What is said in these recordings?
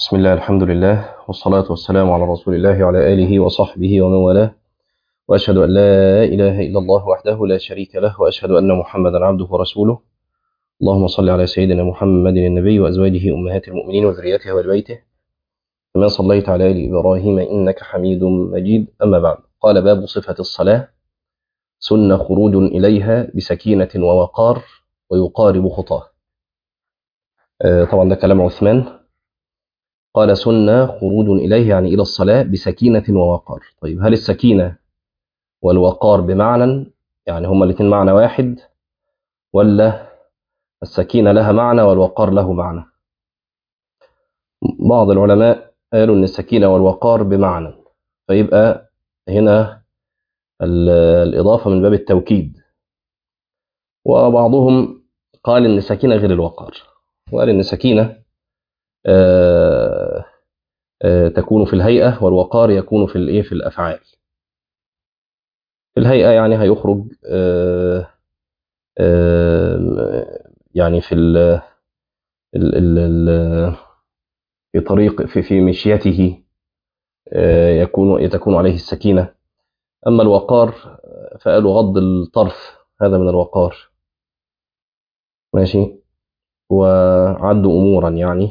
بسم الله الحمد لله والصلاة والسلام على رسول الله وعلى آله وصحبه ومن والاه وأشهد أن لا إله إلا الله وحده لا شريك له وأشهد أن محمدا عبده ورسوله اللهم صل على سيدنا محمد النبي وأزواجه أمهات المؤمنين وذريته وبيته كما صليت على آل إبراهيم إنك حميد مجيد أما بعد قال باب صفة الصلاة سن خروج إليها بسكينة ووقار ويقارب خطاه آه، طبعا ده كلام عثمان قال سنة خروج إليه يعني إلى الصلاة بسكينة ووقار طيب هل السكينة والوقار بمعنى يعني هما الاثنين معنى واحد ولا السكينة لها معنى والوقار له معنى بعض العلماء قالوا أن السكينة والوقار بمعنى فيبقى هنا ال- الإضافة من باب التوكيد وبعضهم قال أن السكينة غير الوقار وقال أن السكينة آه، آه، تكون في الهيئة والوقار يكون في الإيه في الأفعال في الهيئة يعني هيخرج آه، آه، يعني في ال ال ال ال في طريق في في مشيته آه، يكون تكون عليه السكينة أما الوقار آه، فقالوا غض الطرف هذا من الوقار ماشي وعدوا أمورا يعني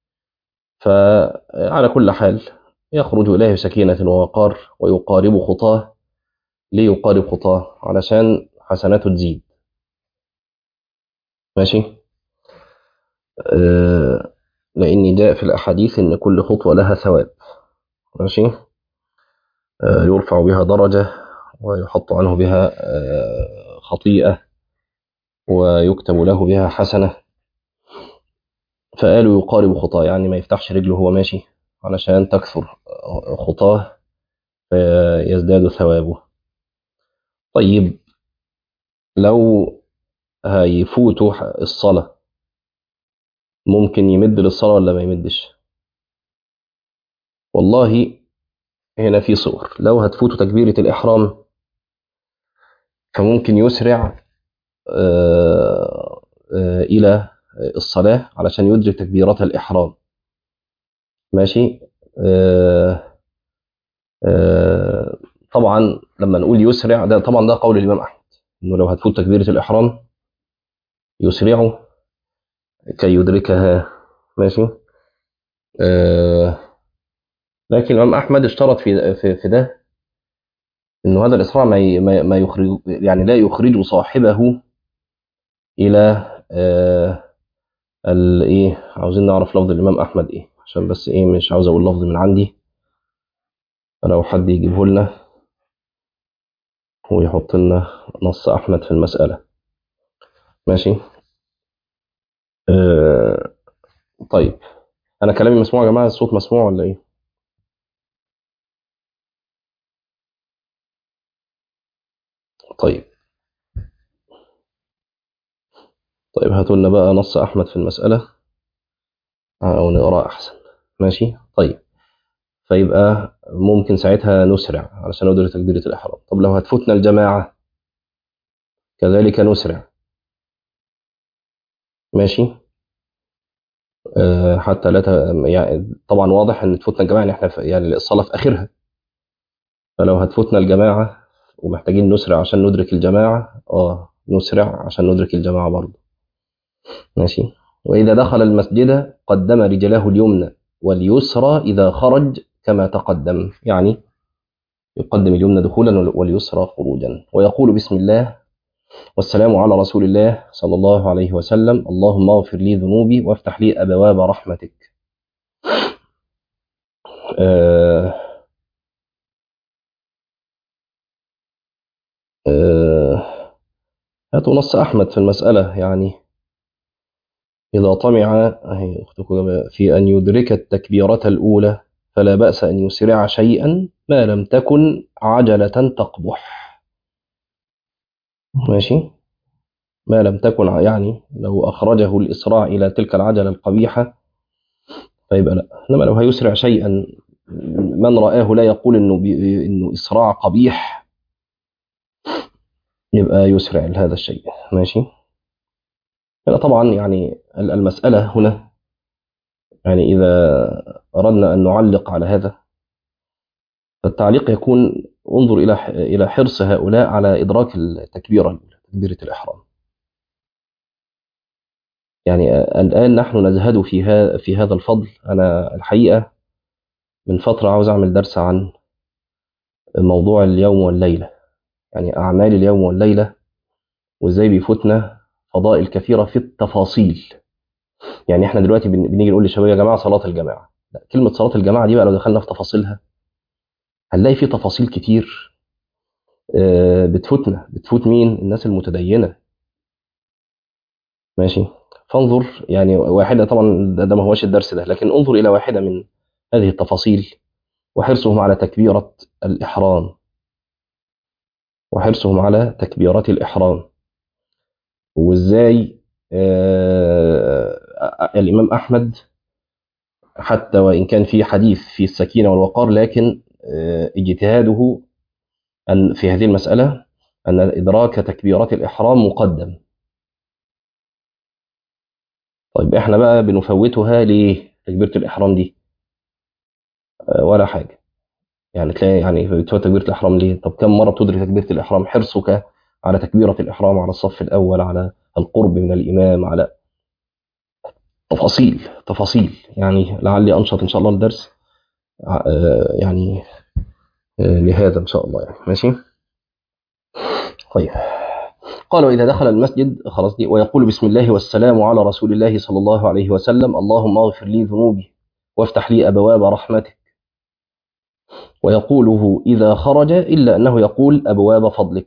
فعلى كل حال يخرج إليه سكينة ووقار ويقارب خطاه ليه يقارب خطاه علشان حسناته تزيد ماشي آه، لأن جاء في الأحاديث إن كل خطوة لها ثواب ماشي آه، يرفع بها درجة ويحط عنه بها آه، خطيئة ويكتب له بها حسنة فقالوا يقارب خطاه يعني ما يفتحش رجله وهو ماشي علشان تكثر خطاه فيزداد ثوابه طيب لو هيفوتوا الصلاة ممكن يمد للصلاة ولا ما يمدش والله هنا في صور لو هتفوتوا تكبيرة الإحرام فممكن يسرع آه، آه، إلى الصلاة علشان يدرك تكبيرات الإحرام ماشي آه، آه، طبعا لما نقول يسرع ده طبعا ده قول الإمام أحمد إنه لو هتفوت تكبيرة الإحرام يسرع كي يدركها ماشي آه، لكن الإمام أحمد اشترط في في, في ده إنه هذا الإسراع ما ي- ما ما يخرج يعني لا يخرج صاحبه إلى آه، الايه عاوزين نعرف لفظ الامام احمد ايه عشان بس ايه مش عاوز اقول لفظ من عندي فلو حد يجيبه لنا ويحط لنا نص احمد في المساله ماشي آه طيب انا كلامي مسموع يا جماعه الصوت مسموع ولا ايه طيب طيب هاتوا لنا بقى نص احمد في المساله او نقرا احسن ماشي طيب فيبقى ممكن ساعتها نسرع علشان ندرك تكبيره الاحرام طب لو هتفوتنا الجماعه كذلك نسرع ماشي آه، حتى لا ت... يعني طبعا واضح ان تفوتنا الجماعه يعني احنا في... يعني الصلاه في اخرها فلو هتفوتنا الجماعه ومحتاجين نسرع عشان ندرك الجماعه اه نسرع عشان ندرك الجماعه برضه ماشي واذا دخل المسجد قدم رجله اليمنى واليسرى اذا خرج كما تقدم يعني يقدم اليمنى دخولا واليسرى خروجا ويقول بسم الله والسلام على رسول الله صلى الله عليه وسلم اللهم اغفر لي ذنوبي وافتح لي ابواب رحمتك آه آه هاتوا نص أحمد في المسألة يعني إذا طمع أهي أختكم في أن يدرك التكبيرة الأولى فلا بأس أن يسرع شيئا ما لم تكن عجلة تقبح ماشي ما لم تكن ع- يعني لو أخرجه الإسراع إلى تلك العجلة القبيحة فيبقى لا إنما لو هيسرع شيئا من رآه لا يقول إنه بي إنه إسراع قبيح يبقى يسرع لهذا الشيء ماشي هنا طبعا يعني المسألة هنا يعني إذا أردنا أن نعلق على هذا فالتعليق يكون انظر إلى إلى حرص هؤلاء على إدراك التكبيرة تكبيرة الإحرام يعني الآن نحن نزهد في هذا في هذا الفضل أنا الحقيقة من فترة عاوز أعمل درس عن موضوع اليوم والليلة يعني أعمال اليوم والليلة وإزاي بيفوتنا فضائل كثيرة في التفاصيل يعني إحنا دلوقتي بنيجي نقول للشباب يا جماعة صلاة الجماعة لا كلمة صلاة الجماعة دي بقى لو دخلنا في تفاصيلها هنلاقي في تفاصيل كتير بتفوتنا بتفوت مين الناس المتدينة ماشي فانظر يعني واحدة طبعا ده ما هوش الدرس ده لكن انظر إلى واحدة من هذه التفاصيل وحرصهم على تكبيرة الإحرام وحرصهم على تكبيرات الإحرام وإزاي آه الإمام أحمد حتى وإن كان في حديث في السكينة والوقار لكن آه اجتهاده أن في هذه المسألة أن إدراك تكبيرات الإحرام مقدم طيب إحنا بقى بنفوتها ليه تكبيرة الإحرام دي آه ولا حاجة يعني تلاقي يعني بتفوت تكبيرة الإحرام ليه طب كم مرة بتدرك تكبيرة الإحرام حرصك على تكبيرة الإحرام على الصف الأول على القرب من الإمام على تفاصيل تفاصيل يعني لعلي أنشط إن شاء الله الدرس يعني لهذا إن شاء الله يعني ماشي طيب قال وإذا دخل المسجد خلاص دي ويقول بسم الله والسلام على رسول الله صلى الله عليه وسلم اللهم اغفر لي ذنوبي وافتح لي أبواب رحمتك ويقوله إذا خرج إلا أنه يقول أبواب فضلك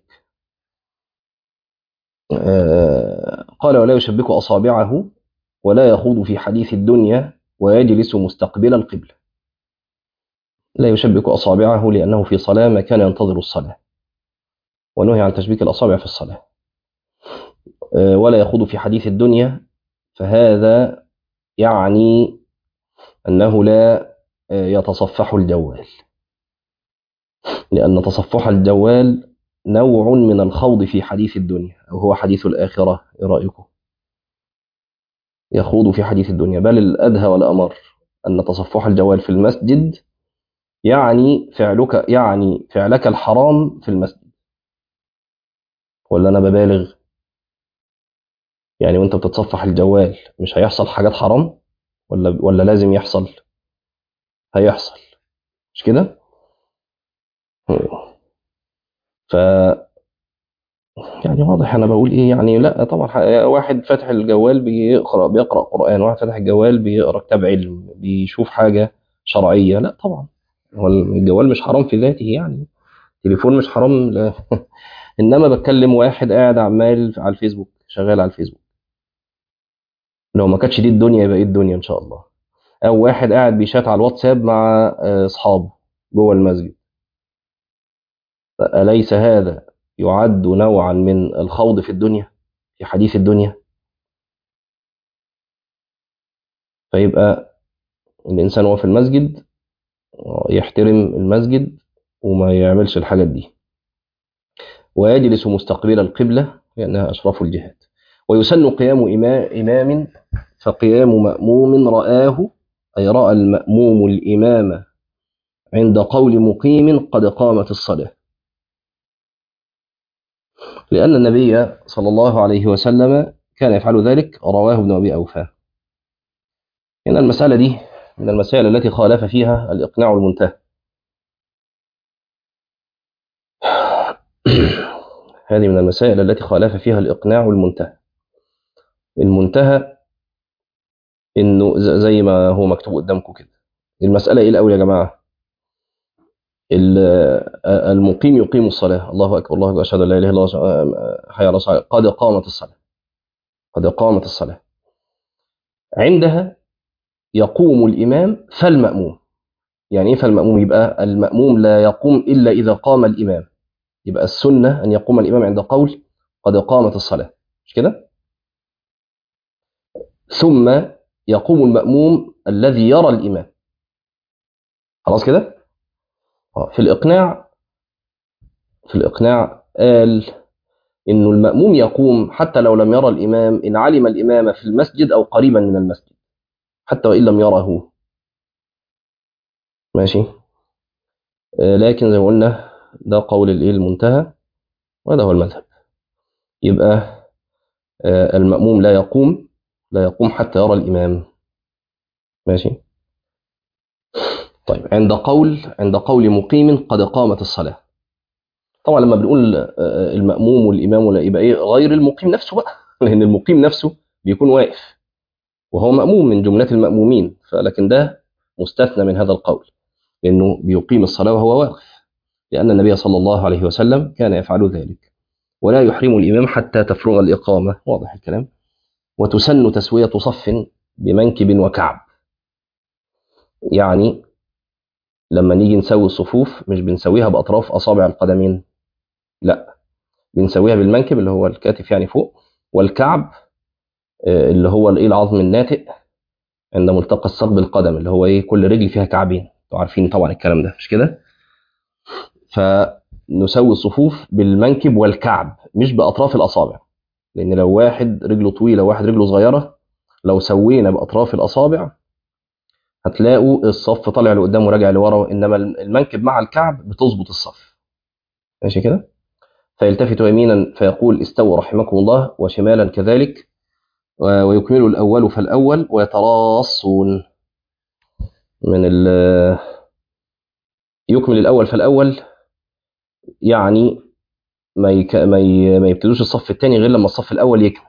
قال ولا يشبك أصابعه ولا يخوض في حديث الدنيا ويجلس مستقبل القبلة لا يشبك أصابعه لأنه في صلاة ما كان ينتظر الصلاة ونهي عن تشبيك الأصابع في الصلاة ولا يخوض في حديث الدنيا فهذا يعني أنه لا يتصفح الجوال لأن تصفح الجوال نوع من الخوض في حديث الدنيا أو هو حديث الآخرة إيه رأيكم يخوض في حديث الدنيا بل الأدهى والأمر أن تصفح الجوال في المسجد يعني فعلك يعني فعلك الحرام في المسجد ولا أنا ببالغ يعني وانت بتتصفح الجوال مش هيحصل حاجات حرام ولا ولا لازم يحصل هيحصل مش كده ف يعني واضح انا بقول ايه يعني لا طبعا واحد فاتح الجوال بيقرا بيقرا قران واحد فاتح الجوال بيقرا كتاب علم بيشوف حاجه شرعيه لا طبعا هو الجوال مش حرام في ذاته يعني تليفون مش حرام لا. انما بتكلم واحد قاعد عمال على الفيسبوك شغال على الفيسبوك لو ما كانتش دي الدنيا يبقى ايه الدنيا ان شاء الله او واحد قاعد بيشات على الواتساب مع اصحابه جوه المسجد أليس هذا يعد نوعا من الخوض في الدنيا في حديث الدنيا فيبقى الإنسان وهو في المسجد يحترم المسجد وما يعملش الحاجات دي ويجلس مستقبل القبلة لأنها أشرف الجهات ويسن قيام إمام فقيام مأموم رآه أي رأى المأموم الإمام عند قول مقيم قد قامت الصلاة لأن النبي صلى الله عليه وسلم كان يفعل ذلك رواه ابن أبي أوفى إن المسألة دي من المسائل التي خالف فيها الإقناع المنتهى هذه من المسائل التي خالف فيها الإقناع المنتهى المنتهى إنه زي ما هو مكتوب قدامكم كده المسألة إيه الأول يا جماعة المقيم يقيم الصلاة الله أكبر الله أكبر أشهد أن لا إله إلا الله حي على الصلاة قد قامت الصلاة قد قامت الصلاة عندها يقوم الإمام فالمأموم يعني إيه فالمأموم يبقى المأموم لا يقوم إلا إذا قام الإمام يبقى السنة أن يقوم الإمام عند قول قد قامت الصلاة مش كده ثم يقوم المأموم الذي يرى الإمام خلاص كده في الإقناع في الإقناع قال إنه المأموم يقوم حتى لو لم يرى الإمام إن علم الإمام في المسجد أو قريبا من المسجد حتى وإن لم يره ماشي آه، لكن زي ما قلنا ده قول الايه المنتهى وهذا هو المذهب يبقى آه، المأموم لا يقوم لا يقوم حتى يرى الإمام ماشي طيب عند قول عند قول مقيم قد قامت الصلاة طبعا لما بنقول آه، المأموم والإمام ولا يبقى إيه غير المقيم نفسه بقى لأن المقيم نفسه بيكون واقف وهو مأموم من جملة المأمومين فلكن ده مستثنى من هذا القول لأنه بيقيم الصلاة وهو واقف لأن النبي صلى الله عليه وسلم كان يفعل ذلك ولا يحرم الإمام حتى تفرغ الإقامة واضح الكلام وتسن تسوية صف بمنكب وكعب يعني لما نيجي نسوي الصفوف مش بنسويها بأطراف أصابع القدمين لا بنسويها بالمنكب اللي هو الكاتف يعني فوق والكعب آه، اللي هو الايه العظم الناتئ عند ملتقى الساق بالقدم اللي هو ايه كل رجل فيها كعبين انتوا عارفين طبعا الكلام ده مش كده فنسوي الصفوف بالمنكب والكعب مش باطراف الاصابع لان لو واحد رجله طويله وواحد رجله صغيره لو سوينا باطراف الاصابع هتلاقوا الصف طالع لقدام وراجع لورا انما المنكب مع الكعب بتظبط الصف ماشي كده فيلتفت يمينا فيقول استووا رحمكم الله وشمالا كذلك و- ويكمل الأول فالأول ويتراصون من ال يكمل الأول فالأول يعني ما يك... ما, ي... ما يبتدوش الصف الثاني غير لما الصف الأول يكمل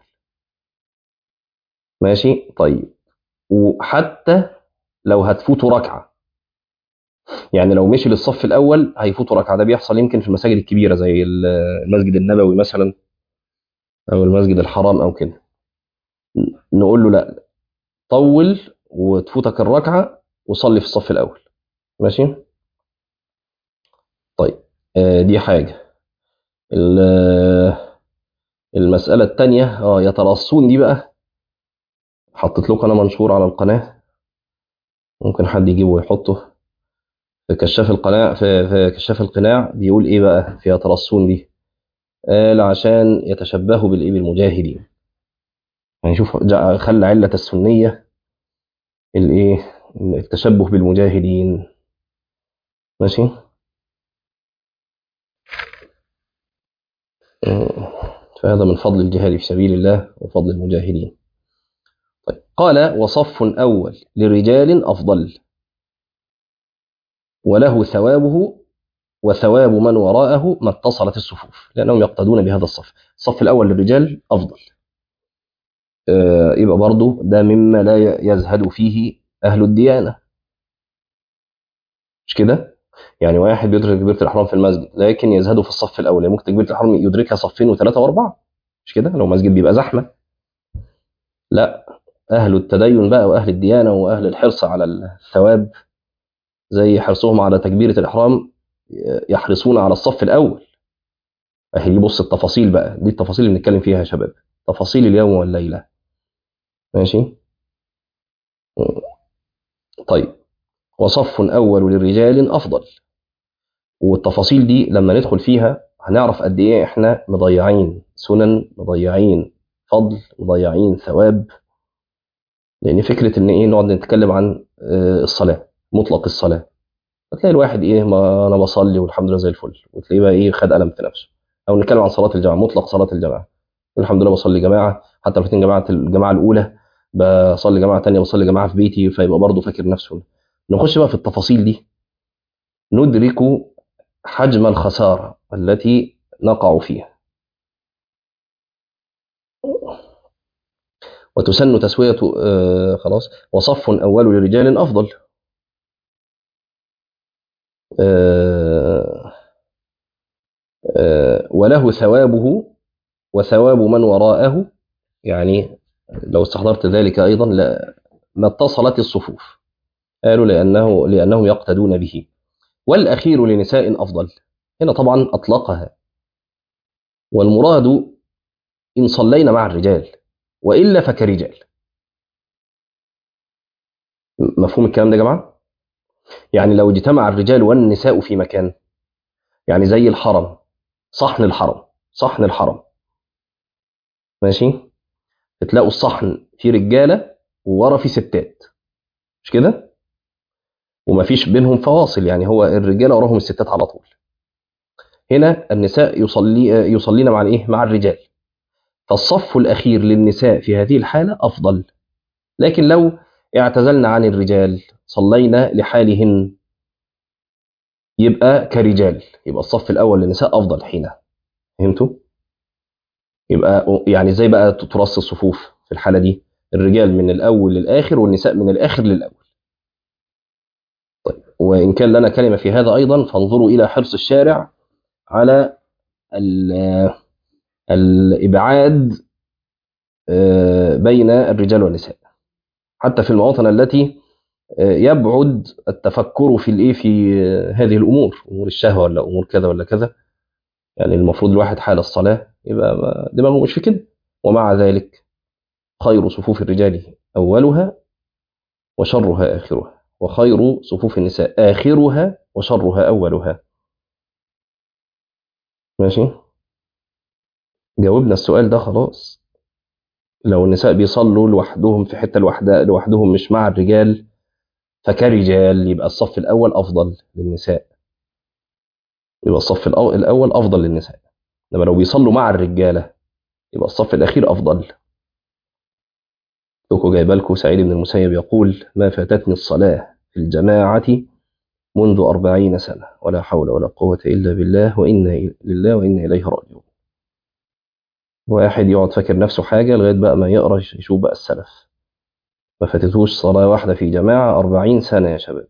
ماشي طيب وحتى لو هتفوتوا ركعة يعني لو مشي للصف الأول هيفوتوا ركعة ده بيحصل يمكن في المساجد الكبيرة زي ال- المسجد النبوي مثلا أو المسجد الحرام أو كده نقول له لا طول وتفوتك الركعة وصلي في الصف الأول ماشي طيب آه، دي حاجة ال- آه، المسألة التانية اه يترصون دي بقى حطيت لكم أنا منشور على القناة ممكن حد يجيبه ويحطه في كشاف القناع في, في كشاف القناع بيقول إيه بقى في يترصون دي قال عشان يتشبهوا بالإيه بالمجاهدين يعني شوف جع- خلى علة السنية الإيه التشبه بالمجاهدين ماشي فهذا من فضل الجهاد في سبيل الله وفضل المجاهدين طيب قال وصف أول لرجال أفضل وله ثوابه وثواب من وراءه ما اتصلت الصفوف لأنهم يقتدون بهذا الصف الصف الأول للرجال أفضل آه، يبقى برضو ده مما لا يزهد فيه أهل الديانة مش كده يعني واحد بيدرك تكبيرة الإحرام في المسجد لكن يزهد في الصف الأول يعني ممكن تكبيرة الإحرام يدركها صفين وثلاثة وأربعة مش كده لو مسجد بيبقى زحمة لا أهل التدين بقى وأهل الديانة وأهل الحرص على الثواب زي حرصهم على تكبيرة الإحرام يحرصون على الصف الأول أهي بص التفاصيل بقى دي التفاصيل اللي بنتكلم فيها يا شباب تفاصيل اليوم والليلة ماشي طيب وصف أول للرجال أفضل والتفاصيل دي لما ندخل فيها هنعرف قد إيه إحنا مضيعين سنن مضيعين فضل مضيعين ثواب لأن فكرة إن إيه نقعد نتكلم عن آه، الصلاة مطلق الصلاة هتلاقي الواحد إيه ما أنا بصلي والحمد لله زي الفل وتلاقيه بقى إيه خد قلم في نفسه أو نتكلم عن صلاة الجماعة مطلق صلاة الجماعة الحمد لله بصلي جماعة حتى لو كانت جماعة الجماعة الأولى بصلي جماعة تانية بصلي جماعة في بيتي فيبقى برضه فاكر نفسه نخش بقى في التفاصيل دي ندرك حجم الخسارة التي نقع فيها وتسن تسوية آه خلاص وصف أول لرجال أفضل آه آه وله ثوابه وثواب من وراءه يعني لو استحضرت ذلك أيضا لا ما اتصلت الصفوف قالوا لأنه لأنهم يقتدون به والأخير لنساء أفضل هنا طبعا أطلقها والمراد إن صلينا مع الرجال وإلا فكرجال مفهوم الكلام ده يا جماعة؟ يعني لو اجتمع الرجال والنساء في مكان يعني زي الحرم صحن الحرم صحن الحرم ماشي تلاقوا الصحن فيه رجالة وورا فيه ستات مش كده وما فيش بينهم فواصل يعني هو الرجاله وراهم الستات على طول هنا النساء يصلي يصلين مع الايه مع الرجال فالصف الاخير للنساء في هذه الحاله افضل لكن لو اعتزلنا عن الرجال صلينا لحالهن يبقى كرجال يبقى الصف الاول للنساء افضل حينها فهمتوا يبقى يعني ازاي بقى ترص الصفوف في الحاله دي الرجال من الاول للاخر والنساء من الاخر للاول طيب وان كان لنا كلمه في هذا ايضا فانظروا الى حرص الشارع على الابعاد بين الرجال والنساء حتى في المواطن التي يبعد التفكر في الايه في هذه الامور امور الشهوه ولا امور كذا ولا كذا يعني المفروض الواحد حال الصلاه يبقى دماغه مش في كده ومع ذلك خير صفوف الرجال اولها وشرها اخرها وخير صفوف النساء اخرها وشرها اولها ماشي جاوبنا السؤال ده خلاص لو النساء بيصلوا لوحدهم في حته لوحدها لوحدهم مش مع الرجال فكرجال يبقى الصف الاول افضل للنساء يبقى الصف الاول افضل للنساء انما لو بيصلوا مع الرجاله يبقى الصف الاخير افضل لكم جايبه لكم سعيد بن المسيب يقول ما فاتتني الصلاه في الجماعه منذ أربعين سنة ولا حول ولا قوة إلا بالله وإنا لله وإنا إليه راجعون واحد يقعد فاكر نفسه حاجة لغاية بقى ما يقرأ يشوف بقى السلف ما فاتتوش صلاة واحدة في جماعة أربعين سنة يا شباب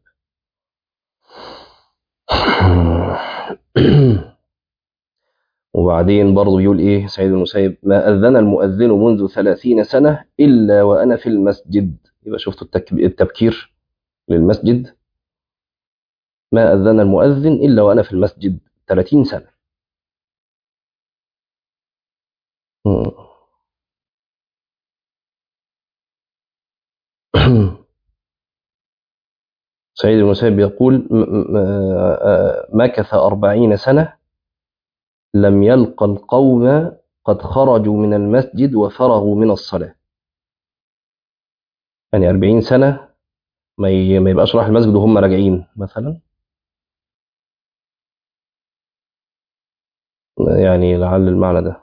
وبعدين برضه يقول إيه سعيد المسيب ما أذن المؤذن منذ ثلاثين سنة إلا وأنا في المسجد يبقى شفتوا التبكير للمسجد ما أذن المؤذن إلا وأنا في المسجد 30 سنة سعيد بن المسيب يقول مكث أربعين سنة لم يلق القوم قد خرجوا من المسجد وفرغوا من الصلاة يعني أربعين سنة ما يبقاش راح المسجد وهم راجعين مثلا يعني لعل المعنى ده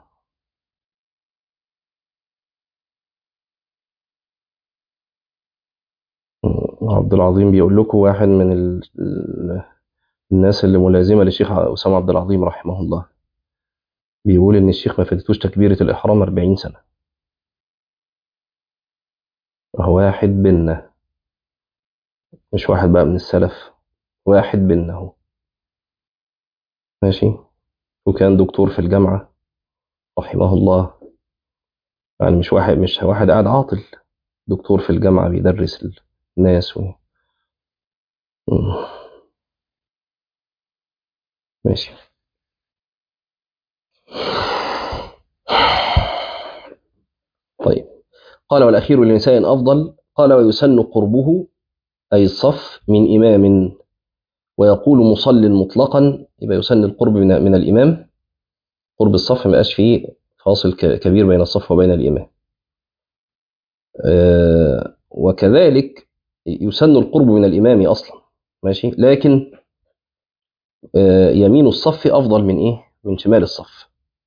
عبد العظيم بيقول لكم واحد من ال... الناس اللي ملازمة للشيخ أسامة عبد العظيم رحمه الله بيقول إن الشيخ ما فاتتوش تكبيرة الإحرام 40 سنة هو واحد بينا مش واحد بقى من السلف واحد بينا اهو ماشي وكان دكتور في الجامعة رحمه الله يعني مش واحد مش واحد قاعد عاطل دكتور في الجامعة بيدرس الناس و... ماشي طيب قال والأخير لنساء أفضل قال ويسن قربه أي الصف من إمام ويقول مصل مطلقا يبقى يسن القرب من, من الإمام قرب الصف ما يبقاش فيه فاصل كبير بين الصف وبين الإمام آه وكذلك يسن القرب من الإمام أصلا ماشي لكن آه يمين الصف أفضل من إيه من شمال الصف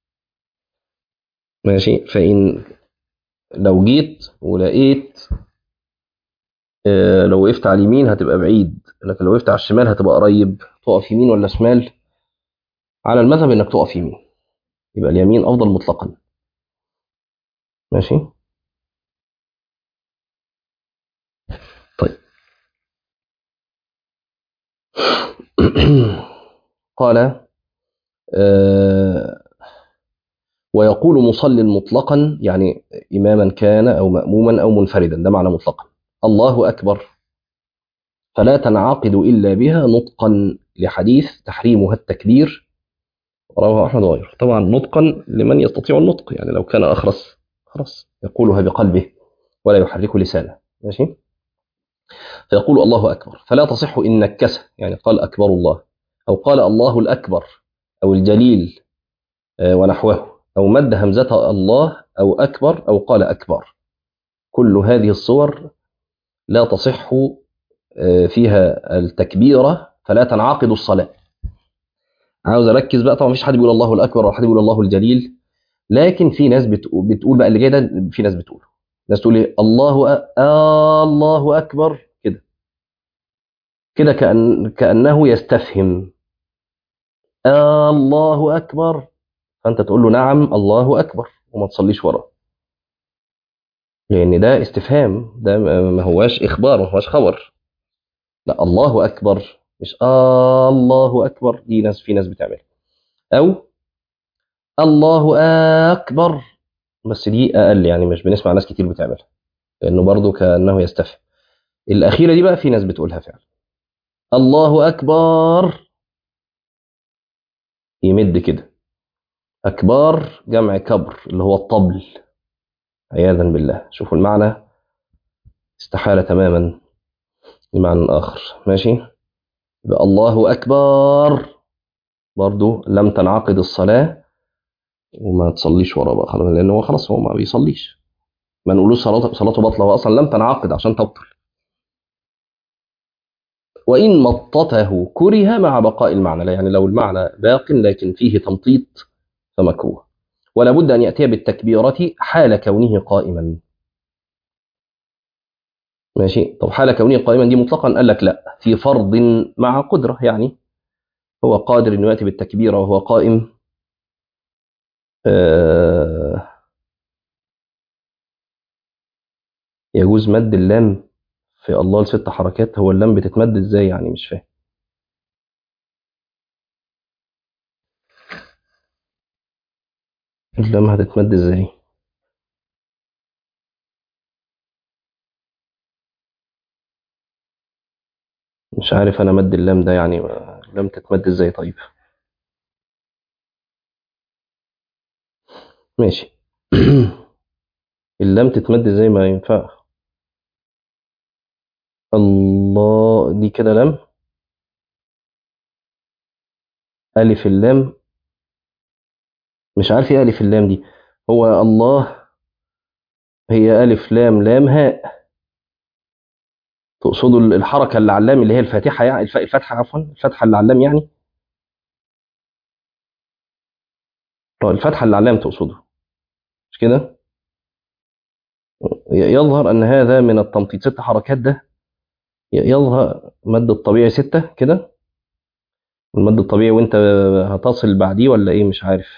ماشي فإن لو جيت ولقيت آه لو وقفت على اليمين هتبقى بعيد لكن لو وقفت على الشمال هتبقى قريب تقف يمين ولا شمال على المذهب انك تقف يمين يبقى اليمين افضل مطلقا ماشي طيب قال آه ويقول مصل مطلقا يعني إماما كان أو مأموما أو منفردا ده معنى مطلقا الله أكبر فلا تنعقد إلا بها نطقا لحديث تحريمها التكبير رواه أحمد وغيره طبعا نطقا لمن يستطيع النطق يعني لو كان أخرس خلاص يقولها بقلبه ولا يحرك لسانه ماشي فيقول الله أكبر فلا تصح إن نكسه يعني قال أكبر الله أو قال الله الأكبر أو الجليل ونحوه أو مد همزة الله أو أكبر أو قال أكبر كل هذه الصور لا تصح آه، فيها التكبيرة فلا تنعقد الصلاة عاوز أركز بقى طبعا مفيش حد بيقول الله الأكبر ولا حد بيقول الله الجليل لكن في ناس بتقول, بتقول بقى اللي جاي ده في ناس بتقول ناس تقول ايه الله أ... آه الله أكبر كده كده كأن... كأنه يستفهم آه الله أكبر فأنت تقول له نعم الله أكبر وما تصليش وراه لأن ده استفهام ده ما هواش إخبار ما هواش خبر لا الله أكبر مش آه الله أكبر دي ناس في ناس بتعملها أو الله أكبر بس دي أقل يعني مش بنسمع ناس كتير بتعملها لأنه برضو كأنه يستفهم الأخيرة دي بقى في ناس بتقولها فعلا الله أكبر يمد كده أكبار جمع كبر اللي هو الطبل عياذا بالله شوفوا المعنى استحال تماما المعنى الآخر ماشي يبقى الله أكبر برضو لم تنعقد الصلاة وما تصليش وراه بقى خلاص لأن هو خلاص هو ما بيصليش ما نقولوش صلاته صلاته باطلة هو أصلا لم تنعقد عشان تبطل وإن مطته كره مع بقاء المعنى لا يعني لو المعنى باق لكن فيه تمطيط فمكروه ولا بد أن يأتي بالتكبيرة حال كونه قائما ماشي طب حال كونه قائما دي مطلقا قال لك لا في فرض مع قدرة يعني هو قادر أنه يأتي بالتكبيرة وهو قائم آه يجوز مد اللام في الله لست حركات هو اللام بتتمد ازاي يعني مش فاهم اللام هتتمد ازاي مش عارف انا مد اللام ده يعني اللام تتمد ازاي طيب ماشي اللام تتمد ازاي ما ينفع الله دي كده لام ألف اللام مش عارف ايه ألف اللام دي هو الله هي ألف لام لام هاء تقصدوا الحركة اللي على اللام اللي هي الفاتحة يعني الف- الفتحة عفوا الفتحة اللي على اللام يعني اه الفتحة اللي على اللام تقصده مش كده ي- يظهر أن هذا من التمطيط ست حركات ده ي- يظهر مد الطبيعي ستة كده المد الطبيعي وانت هتصل بعديه ولا ايه مش عارف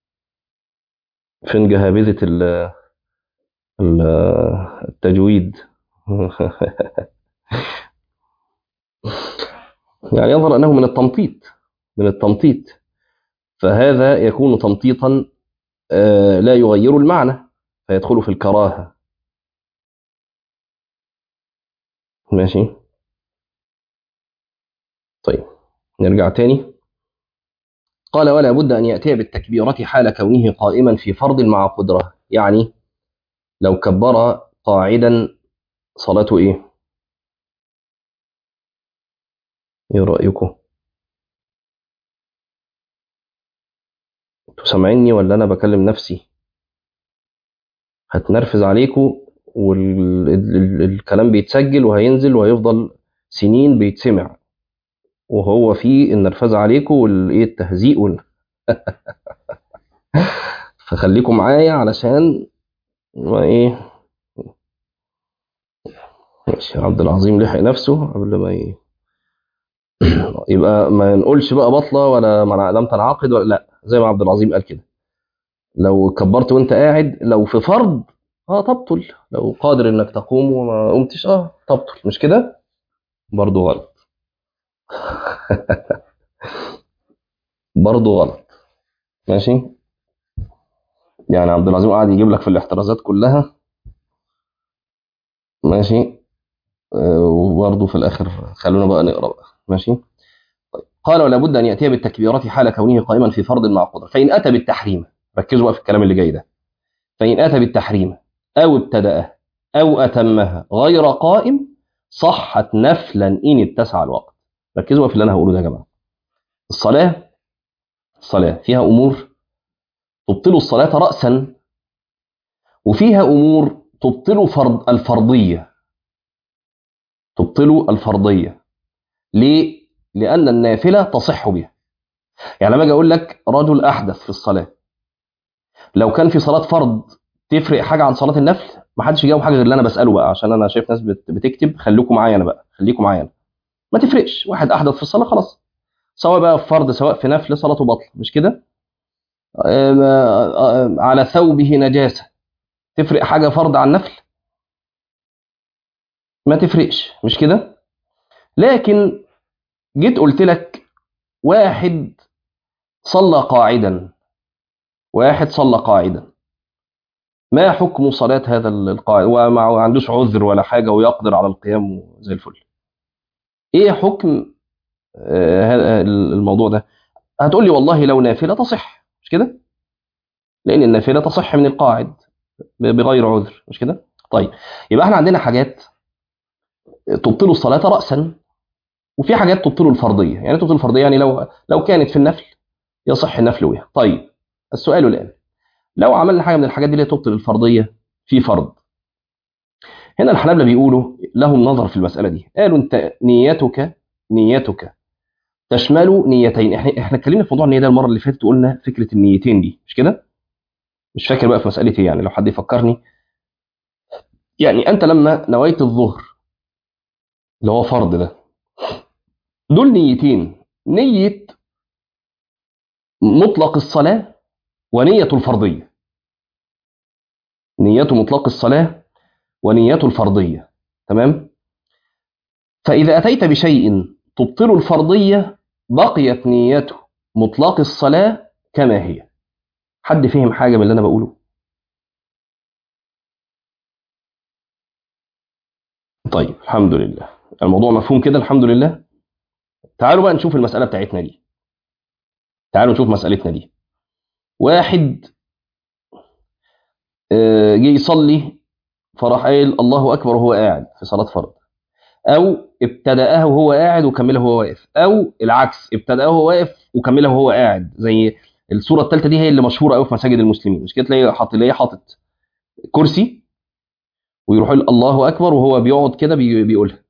فين جهابذة ال ال- التجويد يعني يظهر أنه من التمطيط من التمطيط فهذا يكون تمطيطا آه، لا يغير المعنى فيدخل في الكراهة ماشي طيب نرجع تاني قال ولا بد أن يأتي بالتكبيرة حال كونه قائما في فرض مع قدرة يعني لو كبر قاعدا صلاته إيه إيه رأيكم انتوا سامعيني ولا أنا بكلم نفسي هتنرفز عليكم والكلام بيتسجل وهينزل وهيفضل سنين بيتسمع وهو فيه النرفزة عليكم والايه التهزيء وال... فخليكم معايا علشان ما ايه ماشي عبد العظيم لحق نفسه قبل ما ي... يبقى ما نقولش بقى بطلة ولا منع لم تنعقد ولا لا زي ما عبد العظيم قال كده لو كبرت وانت قاعد لو في فرض اه تبطل لو قادر انك تقوم وما قمتش اه تبطل مش كده برضه غلط برضه غلط ماشي يعني عبد العظيم قاعد يجيب لك في الاحترازات كلها ماشي آه، وبرضه في الاخر خلونا بقى نقرا بقى ماشي طيب. قال ولا بد ان ياتي بالتكبيرات حال كونه قائما في فرض مع قدره فان اتى بالتحريم ركزوا بقى في الكلام اللي جاي ده فان اتى بالتحريم او ابتدأه او اتمها غير قائم صحت نفلا ان اتسع الوقت ركزوا بقى في اللي انا هقوله ده يا جماعه الصلاه الصلاه فيها امور تبطل الصلاه راسا وفيها امور تبطل فرض الفرضيه تبطل الفرضية ليه؟ لأن النافلة تصح بها يعني لما أجي أقول لك رجل أحدث في الصلاة لو كان في صلاة فرض تفرق حاجة عن صلاة النفل ما حدش يجاوب حاجة غير اللي أنا بسأله بقى عشان أنا شايف ناس بت- بتكتب خليكم معايا أنا بقى خليكم معايا أنا ما تفرقش واحد أحدث في الصلاة خلاص سواء بقى في فرض سواء في نفل صلاته بطل مش كده؟ آم، آه، آه، على ثوبه نجاسة تفرق حاجة فرض عن نفل ما تفرقش مش كده لكن جيت قلت لك واحد صلى قاعدا واحد صلى قاعدا ما حكم صلاة هذا القاعد وما عندوش عذر ولا حاجة ويقدر على القيام زي الفل ايه حكم آه، هذا الموضوع ده هتقول لي والله لو نافلة تصح مش كده لأن النافلة تصح من القاعد بغير عذر مش كده طيب يبقى احنا عندنا حاجات تبطل الصلاة رأسا وفي حاجات تبطل الفرضية يعني تبطل الفرضية يعني لو لو كانت في النفل يصح النفل بها طيب السؤال الآن لو عملنا حاجة من الحاجات دي اللي تبطل الفرضية في فرض هنا الحنابلة بيقولوا لهم نظر في المسألة دي قالوا انت نيتك نيتك تشمل نيتين احنا احنا اتكلمنا في موضوع النية ده المرة اللي فاتت وقلنا فكرة النيتين دي مش كده مش فاكر بقى في مسألة ايه يعني لو حد يفكرني يعني انت لما نويت الظهر اللي هو فرض ده دول نيتين نية مطلق الصلاة ونية الفرضية نية مطلق الصلاة ونية الفرضية تمام فإذا أتيت بشيء تبطل الفرضية بقيت نيته مطلق الصلاة كما هي حد فهم حاجة من اللي أنا بقوله طيب الحمد لله الموضوع مفهوم كده الحمد لله تعالوا بقى نشوف المسألة بتاعتنا دي تعالوا نشوف مسألتنا دي واحد آه، جه يصلي فراح قايل الله أكبر وهو قاعد في صلاة فرض أو ابتدأه وهو قاعد وكمله وهو واقف أو العكس ابتدأه وهو واقف وكمله وهو قاعد زي الصورة الثالثة دي هي اللي مشهورة قوي في مساجد المسلمين مش كده تلاقي حاطط تلاقيه حاطط كرسي ويروح يقول الله أكبر وهو بيقعد كده بي- بيقولها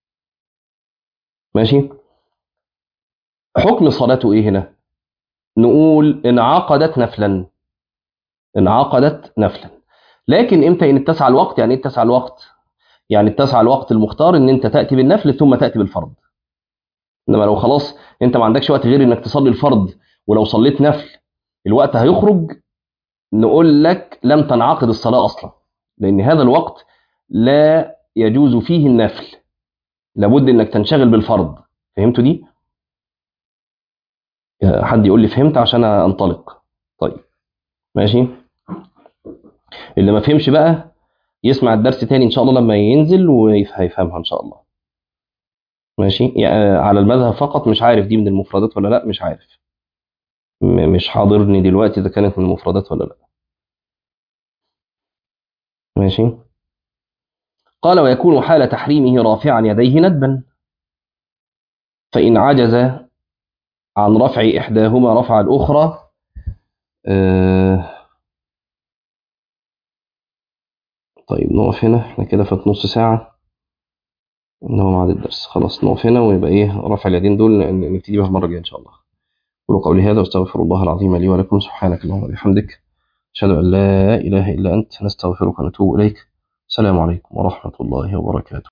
ماشي حكم صلاته إيه هنا نقول انعقدت نفلا انعقدت نفلا لكن امتى ان اتسع الوقت يعني ايه اتسع الوقت يعني اتسع الوقت المختار ان انت تاتي بالنفل ثم تاتي بالفرض انما لو خلاص انت ما عندكش وقت غير انك تصلي الفرض ولو صليت نفل الوقت هيخرج نقول لك لم تنعقد الصلاه اصلا لان هذا الوقت لا يجوز فيه النفل لابد انك تنشغل بالفرض فهمتوا دي حد يقول لي فهمت عشان انطلق طيب ماشي اللي ما فهمش بقى يسمع الدرس تاني ان شاء الله لما ينزل وهيفهمها ان شاء الله ماشي يعني على المذهب فقط مش عارف دي من المفردات ولا لا مش عارف م- مش حاضرني دلوقتي اذا كانت من المفردات ولا لا ماشي قال ويكون حال تحريمه رافعا يديه ندبا فإن عجز عن رفع إحداهما رفع الأخرى آه طيب نقف هنا احنا كده فات نص ساعة ان هو ميعاد الدرس خلاص نقف هنا ويبقى ايه رفع اليدين دول ن- نبتدي بها المرة الجاية ان شاء الله قولوا قولي هذا واستغفر الله العظيم لي ولكم سبحانك اللهم وبحمدك أشهد أن لا إله إلا أنت نستغفرك ونتوب إليك السلام عليكم ورحمة الله وبركاته